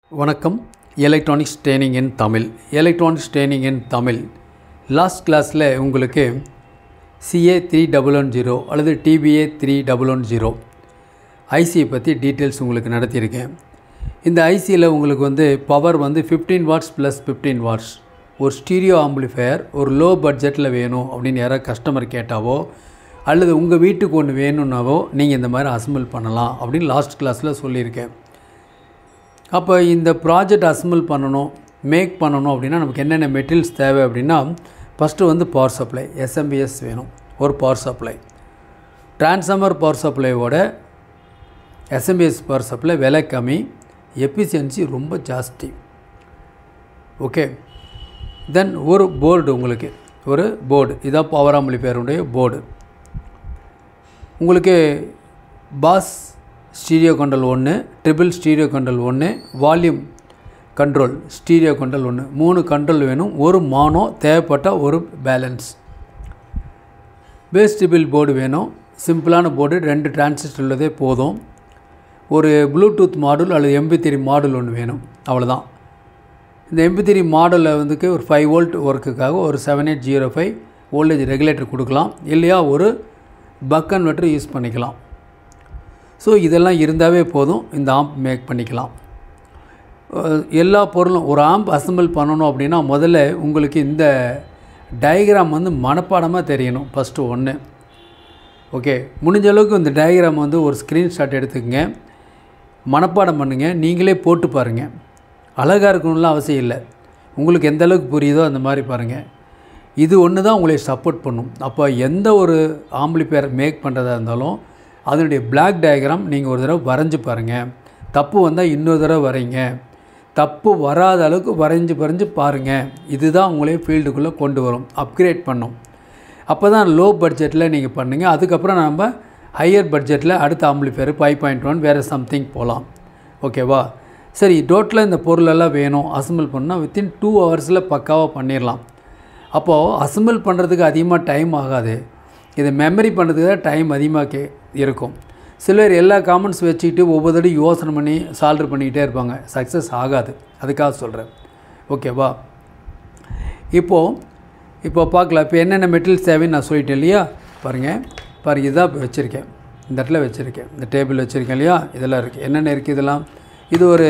வணக்கம் electronics training in Tamil electronics training in Tamil last கிளாஸில் உங்களுக்கு CA three double one zero அல்லது TPA three double one zero ஐசியை பற்றி டீட்டெயில்ஸ் உங்களுக்கு நடத்தியிருக்கேன் இந்த ஐசியில் உங்களுக்கு வந்து பவர் வந்து fifteen watts plus fifteen watts ஒரு ஸ்டீரியோ ஆம்பிளிஃபையர் ஒரு லோ பட்ஜெட்டில் வேணும் அப்படின்னு யாராவது கஸ்டமர் கேட்டாவோ அல்லது உங்கள் வீட்டுக்கு ஒன்று வேணும்னாவோ நீங்கள் இந்த மாதிரி அசம்பிள் பண்ணலாம் அப்படின்னு லாஸ்ட் கிளாஸில் சொல்லியிருக்கேன் அப்போ இந்த ப்ராஜெக்ட் அசம்பிள் பண்ணணும் மேக் பண்ணணும் அப்படின்னா நமக்கு என்னென்ன மெட்டீரியல்ஸ் தேவை அப்படின்னா ஃபஸ்ட்டு வந்து பவர் சப்ளை எஸ்எம்பிஎஸ் வேணும் ஒரு பவர் சப்ளை டிரான்ஸ்ஃபார்மர் பவர் சப்ளையோட எஸ்எம்பிஎஸ் பவர் சப்ளை விலை கம்மி எஃபிஷியன்சி ரொம்ப ஜாஸ்தி ஓகே தென் ஒரு போர்டு உங்களுக்கு ஒரு போர்டு இதான் பவர் ஆம்பிளிஃபையருடைய போர்டு உங்களுக்கு பாஸ் ஸ்டீரியோ கண்ட்ரோல் ஒன்று ட்ரிபிள் ஸ்டீரியோ கண்ட்ரோல் ஒன்று வால்யூம் கண்ட்ரோல் ஸ்டீரியோ கண்ட்ரோல் ஒன்று மூணு கண்ட்ரோல் வேணும் ஒரு மானோ தேவைப்பட்ட ஒரு பேலன்ஸ் பேஸ் ட்ரிபிள் போர்டு வேணும் சிம்பிளான போர்டு ரெண்டு டிரான்சிஸ்டர் உள்ளதே போதும் ஒரு ப்ளூடூத் மாடல் அல்லது எம்பி த்ரீ மாடல் ஒன்று வேணும் அவ்வளோதான் இந்த எம்பி த்ரீ மாடலில் வந்துக்கு ஒரு ஃபைவ் வோல்ட் ஒர்க்குக்காக ஒரு seven eight zero five voltage regulator கொடுக்கலாம் இல்லையா ஒரு பக் கன்வெர்ட்டர் யூஸ் பண்ணிக்கலாம் ஸோ இதெல்லாம் இருந்தாவே போதும் இந்த ஆம்ப் மேக் பண்ணிக்கலாம் அஹ் எல்லா பொருளும் ஒரு ஆம்ப் அசம்பிள் பண்ணணும் அப்படின்னா முதல்ல உங்களுக்கு இந்த டயக்ராம் வந்து மனப்பாடமாக தெரியணும் ஃபஸ்ட்டு ஒன்று ஓகே முடிஞ்ச அளவுக்கு இந்த டயக்ராம் வந்து ஒரு ஸ்க்ரீன்ஷாட் எடுத்துக்கங்க மனப்பாடம் பண்ணுங்கள் நீங்களே போட்டு பாருங்கள் அழகாக இருக்கணும்லாம் அவசியம் இல்லை உங்களுக்கு எந்த அளவுக்கு புரியுதோ அந்த மாதிரி பாருங்கள் இது ஒன்று தான் உங்களை சப்போர்ட் பண்ணும் அப்போ எந்த ஒரு ஆம்பிளிஃபையர் மேக் பண்ணுறதா இருந்தாலும் அதனுடைய பிளாக் டயக்ராம் நீங்கள் ஒரு தடவை வரைஞ்சி பாருங்கள் தப்பு வந்தால் இன்னொரு தடவை வரைங்க தப்பு வராத அளவுக்கு வரைஞ்சி வரைஞ்சி பாருங்கள் இதுதான் உங்களே ஃபீல்டுக்குள்ளே கொண்டு வரும் அப்கிரேட் பண்ணும் அப்போ தான் லோ பட்ஜெட்டில் நீங்கள் பண்ணுங்கள் அதுக்கப்புறம் நம்ம ஹையர் பட்ஜெட்டில் அடுத்த ஆம்பிளிஃபையர் ஃபைவ் பாயிண்ட் ஒன் வேறு சம்திங் போகலாம் ஓகேவா சரி டோட்டலாக இந்த பொருளெல்லாம் வேணும் அசம்பிள் பண்ணால் வித்தின் டூ ஹவர்ஸில் பக்காவாக பண்ணிடலாம் அப்போது அசம்பிள் பண்ணுறதுக்கு அதிகமாக டைம் ஆகாது இதை மெமரி பண்ணுறதுக்கு தான் டைம் அதிகமாக கே இருக்கும் சிலர் எல்லா காமெண்ட்ஸ் வச்சுக்கிட்டு ஒவ்வொரு தடவை யோசனை பண்ணி சால்வ் பண்ணிக்கிட்டே இருப்பாங்க சக்ஸஸ் ஆகாது அதுக்காக சொல்கிறேன் ஓகேவா இப்போது இப்போ பார்க்கலாம் இப்போ என்னென்ன மெட்டீரியல்ஸ் தேவைன்னு நான் சொல்லிட்டேன் இல்லையா பாருங்கள் பாருங்கள் இதான் இப்போ வச்சுருக்கேன் இந்த இடத்துல வச்சுருக்கேன் இந்த டேபிள் வச்சுருக்கேன் இல்லையா இதெல்லாம் இருக்குது என்னென்ன இருக்குது இதெல்லாம் இது ஒரு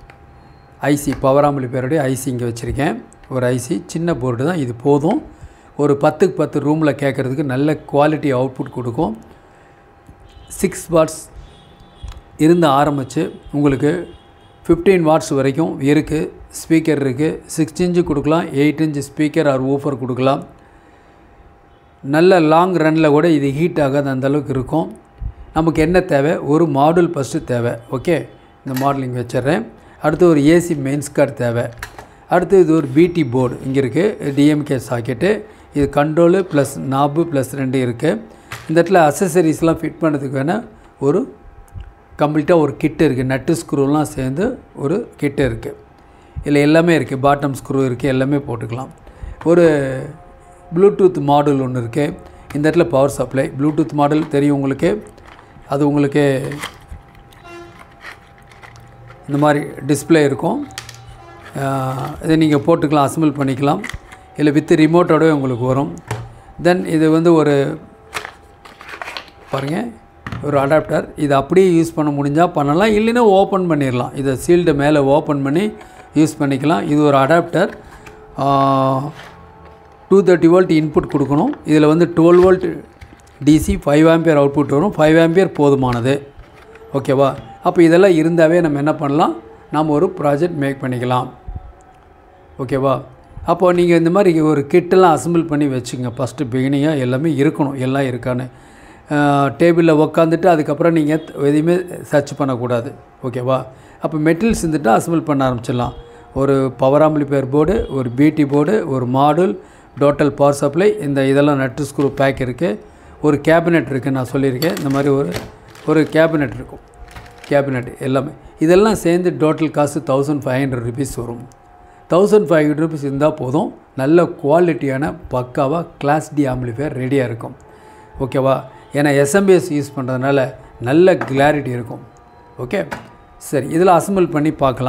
ஐசி பவர் ஆம்பிளிஃபையருடைய ஐசி இங்கே வச்சுருக்கேன் ஒரு ஐசி சின்ன போர்டு தான் இது போதும் ஒரு பத்துக்கு பத்து ரூமில் கேட்குறதுக்கு நல்ல குவாலிட்டி அவுட்புட் கொடுக்கும் சிக்ஸ் வாட்ஸ் இருந்து ஆரம்பித்து உங்களுக்கு ஃபிஃப்டீன் வாட்ஸ் வரைக்கும் இருக்குது ஸ்பீக்கர் இருக்குது சிக்ஸ் இன்ச்சு கொடுக்கலாம் eight inch speaker or woofer கொடுக்கலாம் நல்ல லாங் ரனில் கூட இது ஹீட் ஆகாது அந்த அளவுக்கு இருக்கும் நமக்கு என்ன தேவை ஒரு மாடுல் ஃபஸ்ட்டு தேவை ஓகே இந்த மாடல் இங்கே வச்சிடுறேன் அடுத்து ஒரு ஏசி மெயின்ஸ் கார்டு தேவை அடுத்து இது ஒரு பிடி போர்டு இங்கே இருக்குது டிஎம்கே சாக்கெட்டு இது கண்ட்ரோலு ப்ளஸ் நாபு ப்ளஸ் ரெண்டு இருக்குது இந்த இடத்துல அசசரிஸ்லாம் ஃபிட் பண்ணுறதுக்கு வேணால் ஒரு கம்ப்ளீட்டாக ஒரு கிட்டு இருக்குது நட்டு ஸ்க்ரூலாம் சேர்ந்து ஒரு கிட்டு இருக்குது இதில் எல்லாமே இருக்குது பாட்டம் ஸ்க்ரூ இருக்குது எல்லாமே போட்டுக்கலாம் ஒரு ப்ளூடூத் மாடல் ஒன்று இருக்குது இந்த இடத்துல பவர் சப்ளை ப்ளூடூத் மாடல் தெரியும் உங்களுக்கு அது உங்களுக்கு இந்த மாதிரி டிஸ்பிளே இருக்கும் ஆஹ் இதை நீங்கள் போட்டுக்கலாம் அசம்பிள் பண்ணிக்கலாம் இல்லை வித் ரிமோட்டோடவே உங்களுக்கு வரும் தென் இது வந்து ஒரு பாருங்கள் ஒரு அடாப்டர் இது அப்படியே யூஸ் பண்ண முடிஞ்சால் பண்ணலாம் இல்லைன்னா ஓப்பன் பண்ணிடலாம் இதை சீல்டு மேலே ஓப்பன் பண்ணி யூஸ் பண்ணிக்கலாம் இது ஒரு adapter two thirty volt input கொடுக்கணும் இதில் வந்து twelve volt DC five ampere output வரும் ஃபைவ் ஆம்பியர் போதுமானது ஓகேவா அப்போ இதெல்லாம் இருந்தாவே நம்ம என்ன பண்ணலாம் நாம் ஒரு ப்ராஜெக்ட் மேக் பண்ணிக்கலாம் ஓகேவா அப்போது நீங்கள் இந்த மாதிரி ஒரு கிட்டெல்லாம் அசம்பிள் பண்ணி வச்சுங்க ஃபஸ்ட்டு பிகினிங்காக எல்லாமே இருக்கணும் எல்லாம் இருக்கான்னு டேபிளில் உக்காந்துட்டு அதுக்கப்புறம் நீங்கள் எதுவுமே சர்ச் பண்ணக்கூடாது ஓகேவா அப்போ மெட்டீரியல்ஸ் இருந்துட்டு அசம்பிள் பண்ண ஆரம்பிச்சிடலாம் ஒரு பவர் ஆம்பிளிஃபையர் போர்டு ஒரு பிடி போர்டு ஒரு மாடுல் டோட்டல் பவர் சப்ளை இந்த இதெல்லாம் நட்டு ஸ்க்ரூ பேக் இருக்குது ஒரு கேபினெட் இருக்குது நான் சொல்லியிருக்கேன் இந்த மாதிரி ஒரு ஒரு கேபினெட் இருக்கும் கேபினெட் எல்லாமே இதெல்லாம் சேர்ந்து டோட்டல் காசு தௌசண்ட் ஃபைவ் ஹண்ட்ரட் ருபீஸ் வரும் தௌசண்ட் ஃபைவ் ஹண்ட்ரட் ருபீஸ் இருந்தால் போதும் நல்ல குவாலிட்டியான பக்காவாக கிளாஸ் டி ஆம்பிளிஃபையர் ரெடியாக இருக்கும் ஓகேவா ஏன்னா எஸ்எம்பிஎஸ் யூஸ் பண்ணுறதுனால நல்ல கிளாரிட்டி இருக்கும் ஓகே சரி இதில் அசம்பிள் பண்ணி பார்க்கலாம்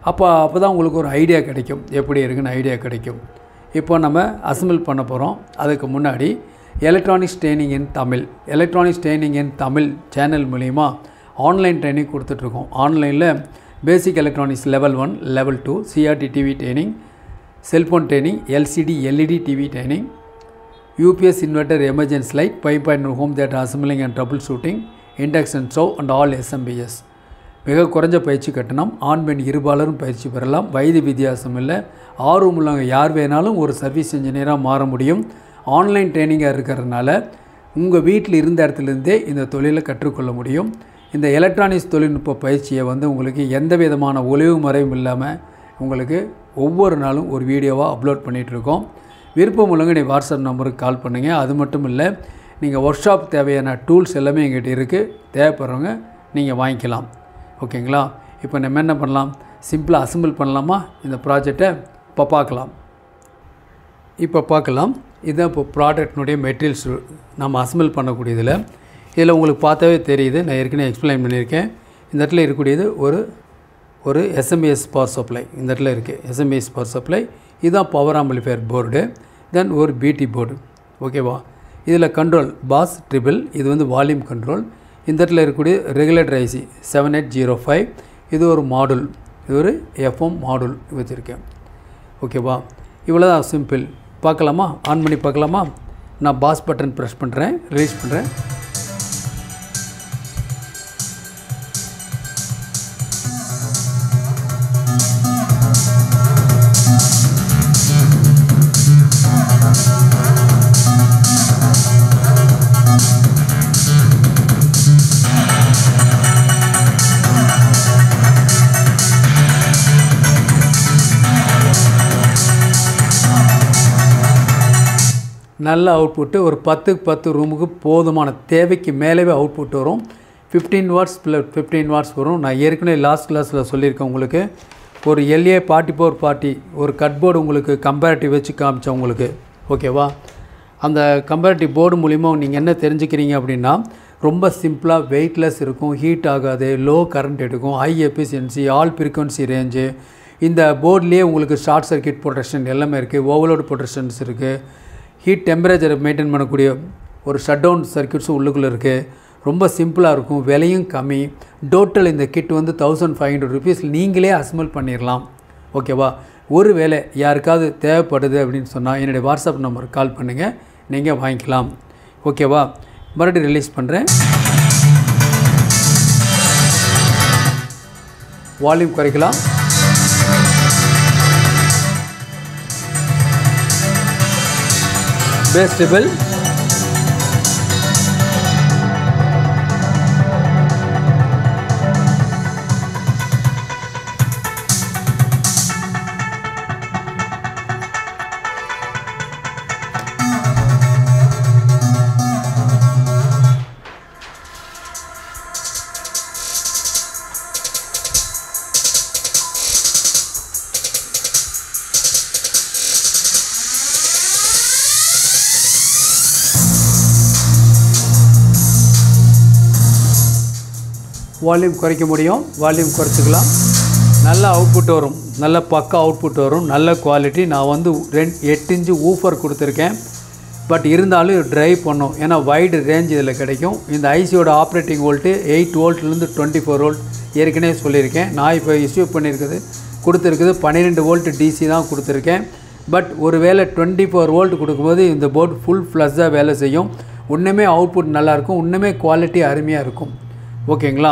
அப்போ அப்போ தான் உங்களுக்கு ஒரு ஐடியா கிடைக்கும் எப்படி இருக்குன்னு ஐடியா கிடைக்கும் இப்போ நம்ம அசம்பிள் பண்ண போகிறோம் அதுக்கு முன்னாடி electronics training in Tamil electronics training in Tamil channel மூலிமா ஆன்லைன் ட்ரைனிங் கொடுத்துட்ருக்கோம் ஆன்லைனில் basic electronics level one level two CRT TV training cellphone training LCD LED TV training UPS inverter emergency light five point home theatre assembling and troubleshooting induction stove and all SMPS மிக குறைஞ்ச பயிற்சி கட்டணம் ஆண் பெண் இருபாலரும் பயிற்சி பெறலாம் வயது வித்தியாசம் இல்லை ஆர்வம் உள்ளவங்க யார் வேணாலும் ஒரு சர்வீஸ் இன்ஜினியராக மாற முடியும் ஆன்லைன் ட்ரைனிங்காக இருக்கிறதுனால உங்கள் வீட்டில் இருந்த இடத்துலேருந்தே இந்த தொழிலை கற்றுக்கொள்ள முடியும் இந்த எலக்ட்ரானிக்ஸ் தொழில்நுட்ப பயிற்சியை வந்து உங்களுக்கு எந்த விதமான ஒளிவு மறைவும் இல்லாமல் உங்களுக்கு ஒவ்வொரு நாளும் ஒரு வீடியோவாக அப்லோட் பண்ணிகிட்ருக்கோம் விருப்பம் உள்ளவங்க நீ வாட்ஸ்அப் நம்பருக்கு கால் பண்ணுங்கள் அது மட்டும் இல்லை நீங்கள் ஒர்க் ஷாப் தேவையான டூல்ஸ் எல்லாமே எங்கிட்ட இருக்குது தேவைப்படுறவங்க நீங்கள் வாங்கிக்கலாம் ஓகேங்களா இப்போ நம்ம என்ன பண்ணலாம் சிம்பிளாக அசம்பிள் பண்ணலாமா இந்த ப்ராஜெக்டை இப்போ பார்க்கலாம் இப்போ பார்க்கலாம் இதுதான் இப்போ ப்ராடக்ட்னுடைய மெட்டீரியல்ஸ் நம்ம அசம்பிள் பண்ணக்கூடியதில் இதில் உங்களுக்கு பார்த்தாவே தெரியுது நான் ஏற்கனவே எக்ஸ்பிளைன் பண்ணியிருக்கேன் இந்த இடத்துல இருக்கக்கூடியது ஒரு ஒரு எஸ்எம்ஏஎஸ் பவர் சப்ளை இந்த இடத்துல இருக்குது எஸ்எம்ஏஎஸ் பவர் சப்ளை இதுதான் பவர் ஆம்பிளிஃபையர் போர்டு தென் ஒரு பிடி போர்டு ஓகேவா இதில் கண்ட்ரோல் பாஸ் ட்ரிபிள் இது வந்து வால்யூம் கண்ட்ரோல் இந்த இடத்துல இருக்கக்கூடிய regulator IC seven eight zero five இது ஒரு மாடுல் இது ஒரு எஃப்எம் மாடுல் வச்சுருக்கேன் ஓகேவா இவ்வளோ தான் சிம்பிள் பார்க்கலாமா ஆன் பண்ணி பார்க்கலாமா நான் பாஸ் பட்டன் ப்ரெஸ் பண்ணுறேன் ரிலீஸ் பண்ணுறேன் நல்ல அவுட்புட்டு ஒரு பத்துக்கு பத்து ரூமுக்கு போதுமான தேவைக்கு மேலேவே அவுட்புட் வரும் fifteen watts plus fifteen watts வரும் நான் ஏற்கனவே லாஸ்ட் கிளாஸில் சொல்லியிருக்கேன் உங்களுக்கு ஒரு எல்ஏ பார்ட்டி ஃபோர் பார்ட்டி ஒரு கட்போர்டு உங்களுக்கு கம்பேரிட்டிவ் வச்சு காமிச்சேன் உங்களுக்கு ஓகேவா அந்த கம்பேரிட்டிவ் போர்டு மூலிமா நீங்கள் என்ன தெரிஞ்சுக்கிறீங்க அப்படின்னா ரொம்ப சிம்பிளாக வெயிட்லெஸ் இருக்கும் ஹீட் ஆகாது லோ கரண்ட் எடுக்கும் high efficiency all frequency range இந்த போர்ட்லேயே உங்களுக்கு ஷார்ட் சர்க்கியூட் ப்ரொடெக்ஷன் எல்லாமே இருக்குது ஓவர்லோடு ப்ரொடெக்ஷன்ஸ் இருக்குது ஹீட் டெம்பரேச்சரை மெயின்டைன் பண்ணக்கூடிய ஒரு ஷட் டவுன் சர்க்கியூட்ஸும் உள்ளுக்குள்ளே இருக்குது ரொம்ப சிம்பிளாக இருக்கும் விலையும் கம்மி டோட்டல் இந்த கிட் வந்து தௌசண்ட் ஃபைவ் ஹண்ட்ரட் ருபீஸ் நீங்களே அசம்பிள் பண்ணிடலாம் ஓகேவா ஒரு வேலை யாருக்காவது தேவைப்படுது அப்படின்னு சொன்னால் என்னுடைய வாட்ஸ்அப் நம்பருக்கு கால் பண்ணுங்கள் நீங்கள் வாங்கிக்கலாம் ஓகேவா மறுபடியும் ரிலீஸ் பண்ணுறேன் வால்யூம் குறைக்கலாம் பேஸ் டேபிள் வால்யூம் குறைக்க முடியும் வால்யூம் குறைச்சிக்கலாம் நல்ல அவுட்புட் வரும் நல்ல பக்கா அவுட்புட் வரும் நல்ல குவாலிட்டி நான் வந்து ரெண்டு எட்டு இன்ச்சு ஊஃபர் கொடுத்துருக்கேன் பட் இருந்தாலும் ட்ரைவ் பண்ணும் ஏன்னா வைடு ரேஞ்ச் இதில் கிடைக்கும் இந்த ஐசியோட ஆப்ரேட்டிங் வோல்ட்டு எயிட் வோல்ட்லேருந்து டுவெண்ட்டி ஃபோர் வோல்ட் ஏற்கனவே சொல்லியிருக்கேன் நான் இப்போ இஷ்யூ பண்ணியிருக்குது கொடுத்துருக்குது பன்னிரெண்டு வோல்ட் டிசி தான் கொடுத்துருக்கேன் பட் ஒரு வேளை டுவெண்ட்டி ஃபோர் வோல்ட் கொடுக்கும்போது இந்த போர்டு ஃபுல் ஃப்ளஷ்ஷாக வேலை செய்யும் இன்னுமே அவுட்புட் நல்லாயிருக்கும் இன்னுமே குவாலிட்டி அருமையாக இருக்கும் ஓகேங்களா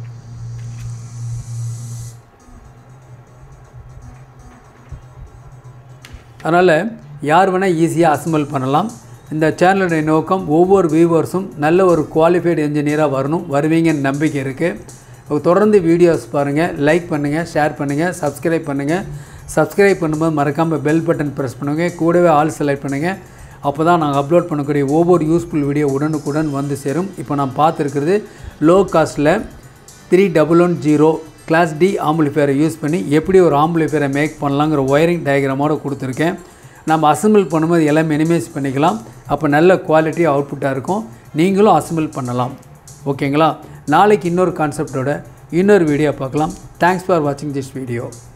அதனால் யார் வேணால் ஈஸியாக அசம்பிள் பண்ணலாம் இந்த சேனலுடைய நோக்கம் ஒவ்வொரு வியூவர்ஸும் நல்ல ஒரு குவாலிஃபைடு என்ஜினியராக வரணும் வருவீங்கன்னு நம்பிக்கை இருக்குது தொடர்ந்து வீடியோஸ் பாருங்கள் லைக் பண்ணுங்கள் ஷேர் பண்ணுங்கள் சப்ஸ்கிரைப் பண்ணுங்கள் சப்ஸ்கிரைப் பண்ணும்போது மறக்காமல் பெல் பட்டன் ப்ரெஸ் பண்ணுங்கள் கூடவே ஆல் செலக்ட் பண்ணுங்கள் அப்போ தான் நாங்கள் அப்லோட் பண்ணக்கூடிய ஒவ்வொரு யூஸ்ஃபுல் வீடியோ உடனுக்குடன் வந்து சேரும் இப்போ நான் பார்த்துருக்கிறது லோ காஸ்ட்டில் three double one zero class D ஆம்பிளிஃபையரை யூஸ் பண்ணி எப்படி ஒரு ஆம்பிளிஃபையரை மேக் பண்ணலாங்கிற ஒயரிங் டயக்ராமோடு கொடுத்துருக்கேன் நம்ம அசம்பிள் பண்ணும்போது எல்லாம் மினிமைஸ் பண்ணிக்கலாம் அப்போ நல்ல குவாலிட்டி அவுட்புட்டாக இருக்கும் நீங்களும் அசம்பிள் பண்ணலாம் ஓகேங்களா நாளைக்கு இன்னொரு கான்செப்டோட இன்னொரு வீடியோ பார்க்கலாம் தேங்க்ஸ் ஃபார் வாட்சிங் திஸ் வீடியோ